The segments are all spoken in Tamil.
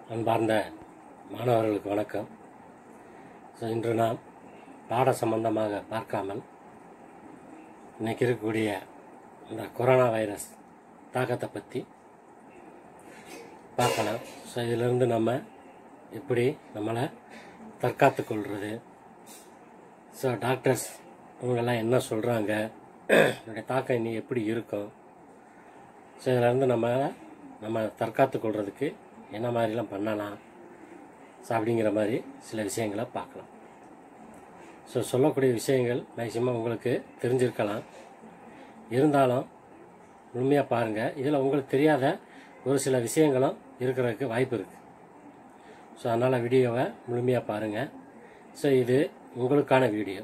அன்பார்ந்த மாணவர்களுக்கு வணக்கம் ஸோ இன்று நாம் பாட சம்பந்தமாக பார்க்காமல் இன்னைக்கு இருக்கக்கூடிய இந்த கொரோனா வைரஸ் தாக்கத்தை பற்றி பார்க்கலாம் ஸோ இதிலிருந்து நம்ம எப்படி நம்மளை தற்காத்து கொள்வது ஸோ டாக்டர்ஸ் இவங்கெல்லாம் என்ன சொல்கிறாங்க இதனுடைய தாக்கம் இனி எப்படி இருக்கும் ஸோ இதிலேருந்து நம்ம நம்ம தற்காத்து கொள்றதுக்கு என்ன மாதிரிலாம் பண்ணலாம் ஸோ அப்படிங்கிற மாதிரி சில விஷயங்களை பார்க்கலாம் ஸோ சொல்லக்கூடிய விஷயங்கள் மேக்சிமம் உங்களுக்கு தெரிஞ்சிருக்கலாம் இருந்தாலும் முழுமையாக பாருங்கள் இதில் உங்களுக்கு தெரியாத ஒரு சில விஷயங்களும் இருக்கிறதுக்கு வாய்ப்பு இருக்குது ஸோ அதனால் வீடியோவை முழுமையாக பாருங்கள் ஸோ இது உங்களுக்கான வீடியோ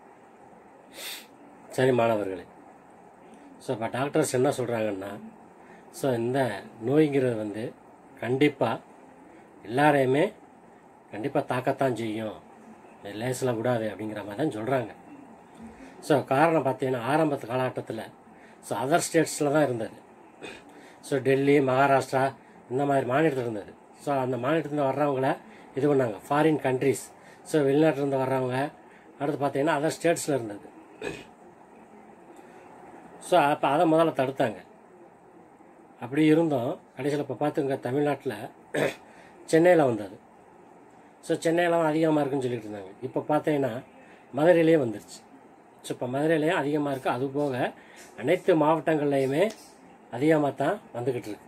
சரி மாணவர்களே ஸோ இப்போ டாக்டர்ஸ் என்ன சொல்கிறாங்கன்னா ஸோ இந்த நோய்ங்கிறது வந்து கண்டிப்பாக எல்லாரையுமே கண்டிப்பாக தாக்கத்தான் செய்யும் லேசில் விடாது அப்படிங்கிற மாதிரி தான் சொல்கிறாங்க ஸோ காரணம் பார்த்தீங்கன்னா ஆரம்பத்து காலகட்டத்தில் ஸோ அதர் ஸ்டேட்ஸில் தான் இருந்தது ஸோ டெல்லி மகாராஷ்டிரா இந்த மாதிரி மாநிலத்தில் இருந்தது ஸோ அந்த மாநிலத்துலேருந்து வர்றவங்கள இது பண்ணாங்க ஃபாரின் கண்ட்ரிஸ் ஸோ வெளிநாட்டிலேருந்து வர்றவங்க அடுத்து பார்த்தீங்கன்னா அதர் ஸ்டேட்ஸில் இருந்தது ஸோ அப்போ அதை முதல்ல தடுத்தாங்க அப்படி இருந்தும் கடைசியில் இப்போ பார்த்துங்க தமிழ்நாட்டில் சென்னையில் வந்தது ஸோ சென்னையில் அதிகமாக இருக்குன்னு சொல்லிட்டு இருந்தாங்க இப்போ பார்த்தீங்கன்னா மதுரையிலேயே வந்துருச்சு ஸோ இப்போ மதுரையிலேயும் அதிகமாக இருக்குது அது போக அனைத்து மாவட்டங்கள்லையுமே அதிகமாக தான் வந்துக்கிட்டு இருக்கு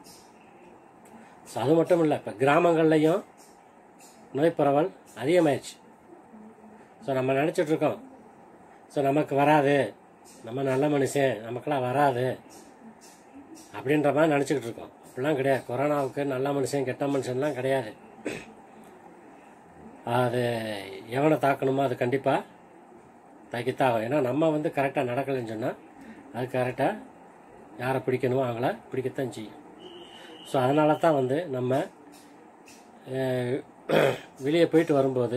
ஸோ அது மட்டும் இல்லை இப்போ கிராமங்கள்லையும் நோய் பரவல் அதிகமாயிடுச்சு ஸோ நம்ம நினச்சிட்டு இருக்கோம் ஸோ நமக்கு வராது நம்ம நல்ல மனுஷன் நமக்கெல்லாம் வராது அப்படின்ற மாதிரி நினச்சிக்கிட்டு இருக்கோம் அப்படிலாம் கிடையாது கொரோனாவுக்கு நல்ல மனுஷன் கெட்ட மனுஷன்லாம் கிடையாது அது எவனை தாக்கணுமோ அது கண்டிப்பாக தாக்கித்தான் ஆகும் ஏன்னா நம்ம வந்து கரெக்டாக நடக்கலைன்னு சொன்னால் அது கரெக்டாக யாரை பிடிக்கணுமோ அவங்கள பிடிக்கத்தான் செய்யும் ஸோ அதனால தான் வந்து நம்ம அஹ், வெளியே போயிட்டு வரும்போது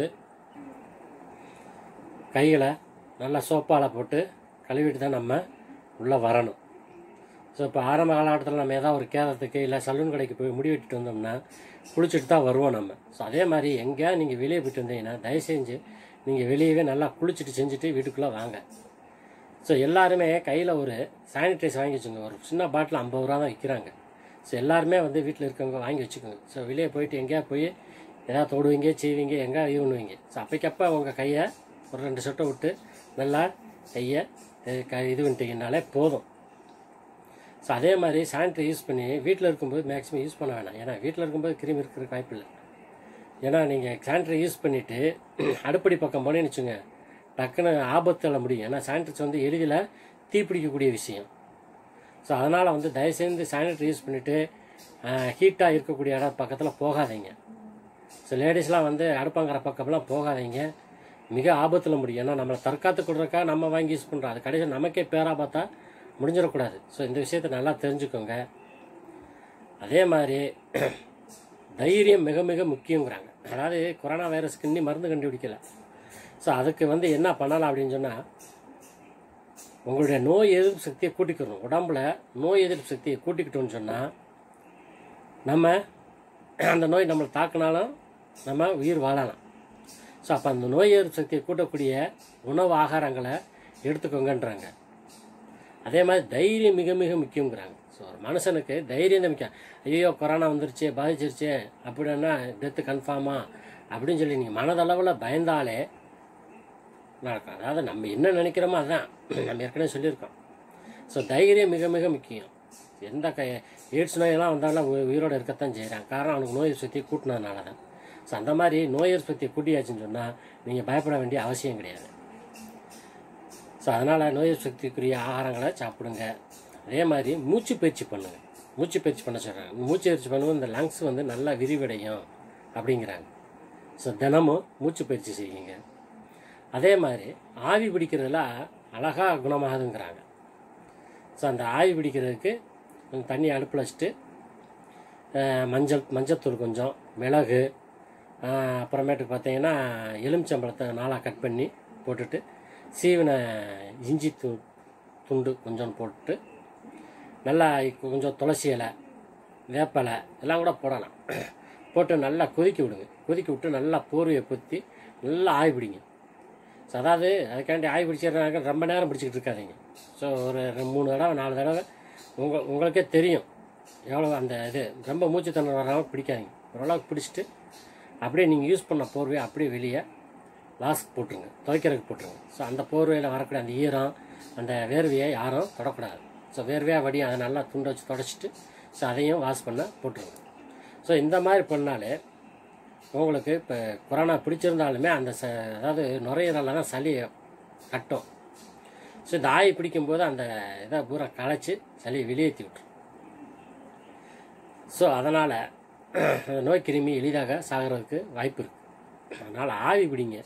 கைகளை நல்லா சோப்பால் போட்டு கழுவிட்டு தான் நம்ம உள்ளே வரணும் ஸோ இப்போ ஆரம்ப காலகட்டத்தில் நம்ம ஏதாவது ஒரு கேதத்துக்கு இல்லை சலூன் கடைக்கு போய் முடி வெட்டிட்டு வந்தோம்னா குளிச்சுட்டு தான் வருவோம் நம்ம ஸோ அதே மாதிரி எங்கேயா நீங்கள் வெளியே போயிட்டு வந்தீங்கன்னா தயவு செஞ்சு நீங்கள் வெளியவே நல்லா குளிச்சுட்டு செஞ்சுட்டு வீட்டுக்குள்ளே வாங்க ஸோ எல்லாருமே கையில் ஒரு சானிடைசர் வாங்கி வச்சுங்க ஒரு சின்ன பாட்டில் ஐம்பது ரூபா தான் விற்கிறாங்க ஸோ எல்லாருமே வந்து வீட்டில் இருக்கவங்க வாங்கி வச்சுக்கோங்க ஸோ வெளியே போயிட்டு எங்கேயா போய் எதாவது தொடுவீங்க செய்வீங்க எங்கே இது பண்ணுவீங்க ஸோ அப்பைக்கப்போ உங்கள் கையை ஒரு ரெண்டு சொட்டை விட்டு நல்லா கையை அஹ், க இது பண்ணிட்டீங்கனாலே போதும் ஸோ அதே மாதிரி சானிட்டரி யூஸ் பண்ணி வீட்டில் இருக்கும்போது மேக்ஸிமம் யூஸ் பண்ண வேணாம் ஏன்னா வீட்டில் இருக்கும்போது கிருமி இருக்கிறதுக்கு வாய்ப்பு இல்லை ஏன்னா நீங்கள் சானிட்டரி யூஸ் பண்ணிவிட்டு அடுப்படி பக்கம் போனேன்னு வச்சுங்க டக்குன்னு ஆபத்தில் முடியும் ஏன்னா சானிடைஸ் வந்து எளிதில் தீப்பிடிக்கக்கூடிய விஷயம் ஸோ அதனால் வந்து தயவுசெய்து சானிட்டரி யூஸ் பண்ணிவிட்டு ஹீட்டாக இருக்கக்கூடிய இடம் பக்கத்தில் போகாதீங்க ஸோ லேடிஸ்லாம் வந்து அடுப்பாங்கிற பக்கம்லாம் போகாதீங்க மிக ஆபத்தில் முடியும் ஏன்னா நம்மளை தற்காத்து கொடுறதுக்காக நம்ம வாங்கி யூஸ் பண்ணுறோம் அது கடைசி நமக்கே பேராக பார்த்தா முடிஞ்சிடக்கூடாது ஸோ இந்த விஷயத்தை நல்லா தெரிஞ்சுக்கோங்க அதே மாதிரி தைரியம் மிக மிக முக்கியங்கிறாங்க அதாவது கொரோனா வைரஸ்க்கு இன்னி மருந்து கண்டுபிடிக்கல ஸோ அதுக்கு வந்து என்ன பண்ணலாம் அப்படின்னு சொன்னால் உங்களுடைய நோய் எதிர்ப்பு சக்தியை கூட்டிக்கணும் உடம்புல நோய் எதிர்ப்பு சக்தியை கூட்டிக்கிட்டோம்னு சொன்னால் நம்ம அந்த நோய் நம்மளை தாக்குனாலும் நம்ம உயிர் வாழலாம் ஸோ அப்போ அந்த நோய் எதிர்ப்பு சக்தியை கூட்டக்கூடிய உணவு ஆகாரங்களை எடுத்துக்கோங்கன்றாங்க அதே மாதிரி தைரியம் மிக மிக முக்கியங்கிறாங்க ஸோ ஒரு மனுஷனுக்கு தைரியம் தான் முக்கியம் ஐயோ கொரோனா வந்துருச்சு பாதிச்சிருச்சு அப்படின்னா டெத்து கன்ஃபார்மா அப்படின்னு சொல்லி நீங்கள் மனதளவில் பயந்தாலே நடக்கும் அதாவது நம்ம என்ன நினைக்கிறோமோ அதுதான் நம்ம ஏற்கனவே சொல்லியிருக்கோம் ஸோ தைரியம் மிக மிக முக்கியம் எந்த க எய்ட்ஸ் நோயெல்லாம் வந்தாலும் உயி- உயிரோடு இருக்கத்தான் செய்கிறாங்க காரணம் அவனுக்கு நோய் எதிர்ப்பு சக்தியை கூட்டினதுனால தான் ஸோ அந்த மாதிரி நோய் எதிர்ப்பு சக்தியை கூட்டியாச்சுன்னு சொன்னால் நீங்கள் பயப்பட வேண்டிய அவசியம் கிடையாது ஸோ அதனால் நோய் எதிர்ப்பு சக்திக்குரிய ஆகாரங்களை சாப்பிடுங்க அதே மாதிரி மூச்சு பயிற்சி பண்ணுங்க மூச்சு பயிற்சி பண்ண சொல்கிறாங்க மூச்சு பயிற்சி பண்ணும்போது இந்த லங்ஸ் வந்து நல்லா விரிவடையும் அப்படிங்கிறாங்க ஸோ தினமும் மூச்சு பயிற்சி செய்யுங்க அதே மாதிரி ஆவி பிடிக்கிறதுல அழகாக குணமாகுதுங்கிறாங்க ஸோ அந்த ஆவி பிடிக்கிறதுக்கு கொஞ்சம் தண்ணி அடுப்பில் வச்சுட்டு அஹ், மஞ்சள் மஞ்சத்தூள் கொஞ்சம் மிளகு அஹ், அப்புறமேட்டுக்கு பார்த்தீங்கன்னா எலுமிச்சம்பழத்தை நாளாக கட் பண்ணி போட்டுட்டு சீவின இஞ்சி து துண்டு கொஞ்சம் போட்டு நல்லா கொஞ்சம் துளசி இலை வேப்பலை எல்லாம் கூட போடலாம் போட்டு நல்லா கொதிக்க விடுங்க கொதிக்க விட்டு நல்லா போர்வையை பொத்தி நல்லா ஆவி பிடிங்க ஸோ அதாவது அதுக்காண்டி ஆவி பிடிச்சிடுறாங்க ரொம்ப நேரம் பிடிச்சிக்கிட்டு இருக்காதீங்க ஸோ ஒரு ரெண்டு மூணு தடவை நாலு தடவை உங்கள் உங்களுக்கே தெரியும் எவ்வளோ அந்த இது ரொம்ப மூச்சு தண்ணி வராமல் பிடிக்காதீங்க ஓரளவுக்கு பிடிச்சிட்டு அப்படியே நீங்கள் யூஸ் பண்ண போர்வையை அப்படியே வெளியே லாஸ்க் போட்டுருங்க துவைக்கிறதுக்கு போட்டுருங்க ஸோ அந்த போர்வையில் வரக்கூடிய அந்த ஈரம் அந்த வேர்வையை யாரும் தொடக்கூடாது ஸோ வேர்வையாக வடி அதை நல்லா துண்டை வச்சு தொடச்சிட்டு ஸோ அதையும் வாஷ் பண்ண போட்டுருங்க ஸோ இந்த மாதிரி பண்ணாலே உங்களுக்கு இப்போ கொரோனா பிடிச்சிருந்தாலுமே அந்த ச அதாவது நுரையீரலில் தான் சளி கட்டும் ஸோ இந்த ஆயை பிடிக்கும்போது அந்த இதை பூரா களைச்சி சளியை வெளியேற்றி விட்டுரும் ஸோ அதனால் நோய் கிருமி எளிதாக சாகிறதுக்கு வாய்ப்பு இருக்குது அதனால் ஆவி பிடிங்க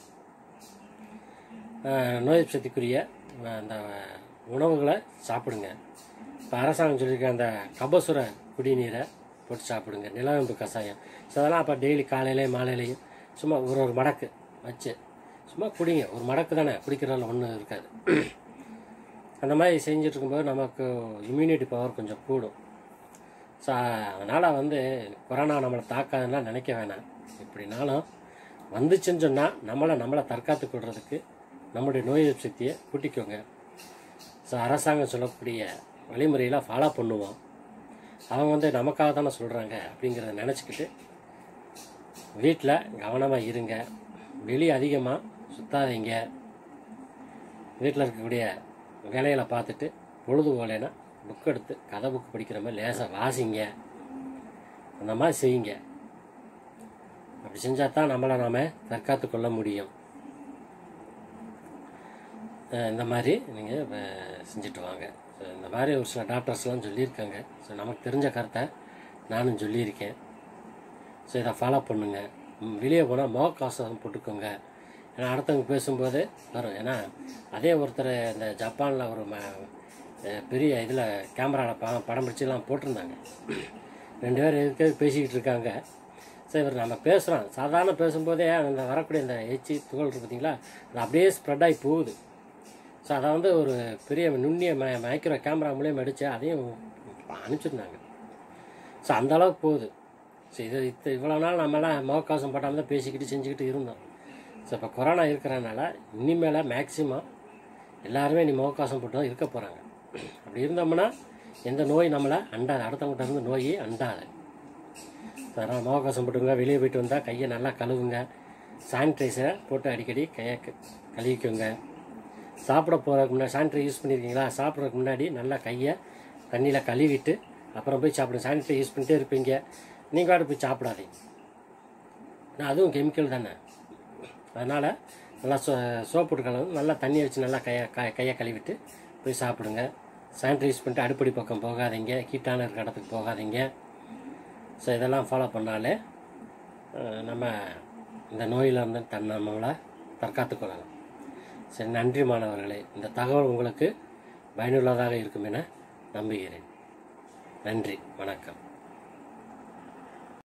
அஹ், நோய் எதிர்ப்பு சக்திக்குரிய அஹ், அந்த உணவுகளை சாப்பிடுங்க இப்போ அரசாங்கம் சொல்லியிருக்க அந்த கபசுர குடிநீரை போட்டு சாப்பிடுங்க நிலவேம்பு கஷாயம் ஸோ அதெல்லாம் அப்போ டெய்லி காலையிலையும் மாலையிலையும் சும்மா ஒரு ஒரு மடக்கு வச்சு சும்மா குடிங்க ஒரு மடக்கு தானே குடிக்கிறதுல ஒன்றும் இருக்காது அந்த மாதிரி செஞ்சுட்டு இருக்கும்போது நமக்கு இம்யூனிட்டி பவர் கொஞ்சம் கூடும் ஸோ அதனால் வந்து கொரோனா நம்மளை தாக்காதுன்னா நினைக்க வேணாம் எப்படினாலும் வந்துச்சுன்னு சொன்னால் நம்மளை நம்மளை தற்காத்து கொள்றதுக்கு நம்முடைய நோய் எதிர்ப்பு சக்தியை கூட்டிக்கோங்க ஸோ அரசாங்கம் சொல்லக்கூடிய வழிமுறையில் ஃபாலோ பண்ணுவோம் அவங்க வந்து நமக்காக தானே சொல்கிறாங்க அப்படிங்கிறத நினச்சிக்கிட்டு வீட்டில் கவனமாக இருங்க வெளியே அதிகமாக சுத்தாதீங்க வீட்டில் இருக்கக்கூடிய வேலைகளை பார்த்துட்டு பொழுது போலேன்னா புக் எடுத்து கதை புக் படிக்கிற மாதிரி லேசாக வாசிங்க அந்த மாதிரி செய்யுங்க அப்படி செஞ்சால் தான் நம்மளை நாம தற்காத்து கொள்ள முடியும் அஹ் இந்த மாதிரி நீங்கள் செஞ்சுட்டு வாங்க ஸோ இந்த மாதிரி ஒரு சில டாக்டர்ஸ்லாம் சொல்லியிருக்காங்க ஸோ நமக்கு தெரிஞ்ச கருத்தை நானும் சொல்லியிருக்கேன் ஸோ இதை ஃபாலோ பண்ணுங்கள் வெளியே போனால் முகக்கவசம் போட்டுக்கோங்க ஏன்னா அடுத்தவங்க பேசும்போது வரும் ஏன்னா அதே ஒருத்தர் இந்த ஜப்பானில் ஒரு ம அஹ் பெரிய இதில் கேமராவில் ப படம் பிடிச்சிலாம் போட்டிருந்தாங்க ரெண்டு பேர் எதுக்கு பேசிக்கிட்டு இருக்காங்க ஸோ இவர் நம்ம பேசுகிறோம் சாதாரண பேசும்போதே அந்த வரக்கூடிய இந்த எச்சி துகள் இருக்கு பார்த்தீங்களா அது அப்படியே ஸ்ப்ரெட் ஆகி போகுது ஸோ அதை வந்து ஒரு பெரிய நுண்ணிய மை மைக்ரோ கேமரா மூலியம் அடித்து அதையும் அனுப்பிச்சிருந்தாங்க ஸோ அந்த அளவுக்கு போகுது ஸோ இது இது இவ்வளோ நாள் நம்மளாம் முகக்கவசம் போட்டாமல் தான் பேசிக்கிட்டு செஞ்சுக்கிட்டு இருந்தோம் ஸோ இப்போ கொரோனா இருக்கிறனால இனிமேல் மேக்ஸிமம் எல்லாருமே நீ முகக்கவசம் போட்டு தான் இருக்க போகிறாங்க அப்படி இருந்தோம்னா எந்த நோய் நம்மளை அண்டாது அடுத்தவங்ககிட்ட இருந்து நோய் அண்டாது அதனால் முகக்கவசம் போட்டுங்க வெளியே போயிட்டு வந்தால் கையை நல்லா கழுவுங்க சானிடைசரை போட்டு அடிக்கடி கையை க- கழுவிக்கோங்க சாப்பிட போகிறதுக்கு முன்னாடி சானிடைசர் யூஸ் பண்ணியிருக்கீங்களா சாப்பிட்றதுக்கு முன்னாடி நல்லா கையை தண்ணியில் கழுவிட்டு அப்புறம் போய் சாப்பிடுங்க சானிடைசர் யூஸ் பண்ணிட்டே இருப்பீங்க நீங்கள் வாட்டு போய் சாப்பிடாதீங்க ஏன்னா அதுவும் கெமிக்கல் தானே அதனால் நல்லா சோ சோப்பு போட்டு கழுவு நல்லா தண்ணி வச்சு நல்லா கையை க கையை கழுவிட்டு போய் சாப்பிடுங்க சானிடைஸ் யூஸ் பண்ணிட்டு அடுப்படி பக்கம் போகாதீங்க ஹீட்டான இருக்கிற இடத்துக்கு போகாதீங்க ஸோ இதெல்லாம் ஃபாலோ பண்ணாலே அஹ், நம்ம இந்த நோயில இருந்து தன் நம்மளை தற்காத்துக் கொள்ளலாம் சரி நன்றி மாணவர்களே இந்த தகவல் உங்களுக்கு பயனுள்ளதாக இருக்கும் என நம்புகிறேன் நன்றி வணக்கம்